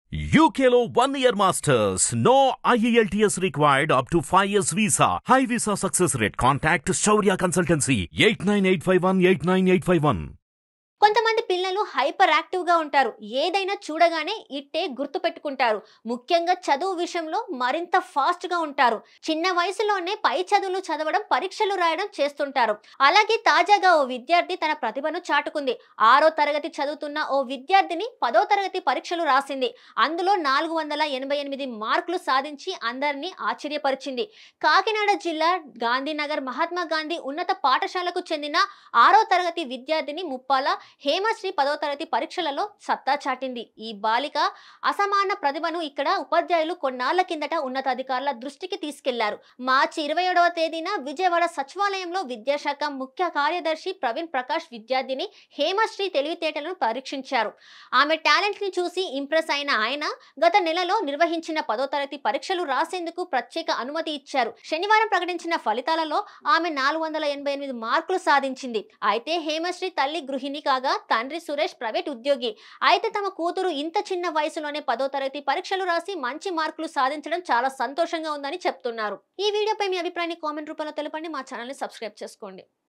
UKLO one year masters. No IELTS required up to 5 years visa. High visa success rate. Contact Shaurya Consultancy 89851 89851. కొంతమంది పిల్లలు hyper active గా ఉంటారు ఏదైనా చూడగానే ఇట్టే గుర్తు పెట్టుకుంటారు ముఖ్యంగా చదువు విషయంలో మరింత ఫాస్ట్ గా ఉంటారు చిన్న వయసులోనే పై చదువులు చదవడం పరీక్షలు రాయడం చేస్తుంటారు అలాగే తాజాగా ఓ విద్యార్థి తన ప్రతిభను చాటుకుంది ఆరో తరగతి చదువుతున్న ఓ విద్యార్థిని పదో తరగతి పరీక్షలు రాసింది అందులో నాలుగు వందల ఎనభై ఎనిమిది మార్కులు సాధించి అందరినీ ఆశ్చర్యపరిచింది కాకినాడ జిల్లా గాంధీనగర్ మహాత్మా గాంధీ ఉన్నత పాఠశాలకు చెందిన ఆరో తరగతి విద్యార్థిని ముప్పాల హేమశ్రీ పదో తరగతి పరీక్షలలో సత్తా చాటింది ఈ బాలిక అసమాన ప్రతిభను ఇక్కడ ఉపాధ్యాయులు కొన్నాళ్ల కిందట ఉన్నతాధికారుల దృష్టికి తీసుకెళ్లారు మార్చి ఇరవై ఏడవ తేదీన విజయవాడ సచివాలయంలో విద్యాశాఖ ముఖ్య కార్యదర్శి ప్రవీణ్ ప్రకాష్ విద్యార్థిని హేమశ్రీ తెలివితేటలను పరీక్షించారు ఆమె టాలెంట్ ని చూసి ఇంప్రెస్ అయిన ఆయన గత నెలలో నిర్వహించిన పదో తరగతి పరీక్షలు రాసేందుకు ప్రత్యేక అనుమతి ఇచ్చారు శనివారం ప్రకటించిన ఫలితాలలో ఆమె నాలుగు వందల ఎనభై ఎనిమిది మార్కులు సాధించింది అయితే హేమశ్రీ తల్లి గృహిణి కాగా తండ్రి సురేష్ ప్రైవేట్ ఉద్యోగి అయితే తమ కూతురు ఇంత చిన్న వయసులోనే పదో తరగతి పరీక్షలు రాసి మంచి మార్కులు సాధించడం చాలా సంతోషంగా ఉందని చెప్తున్నారు ఈ వీడియోపై మీ అభిప్రాయాన్ని కామెంట్ రూపంలో తెలపండి మా ఛానల్ని సబ్స్క్రైబ్ చేసుకోండి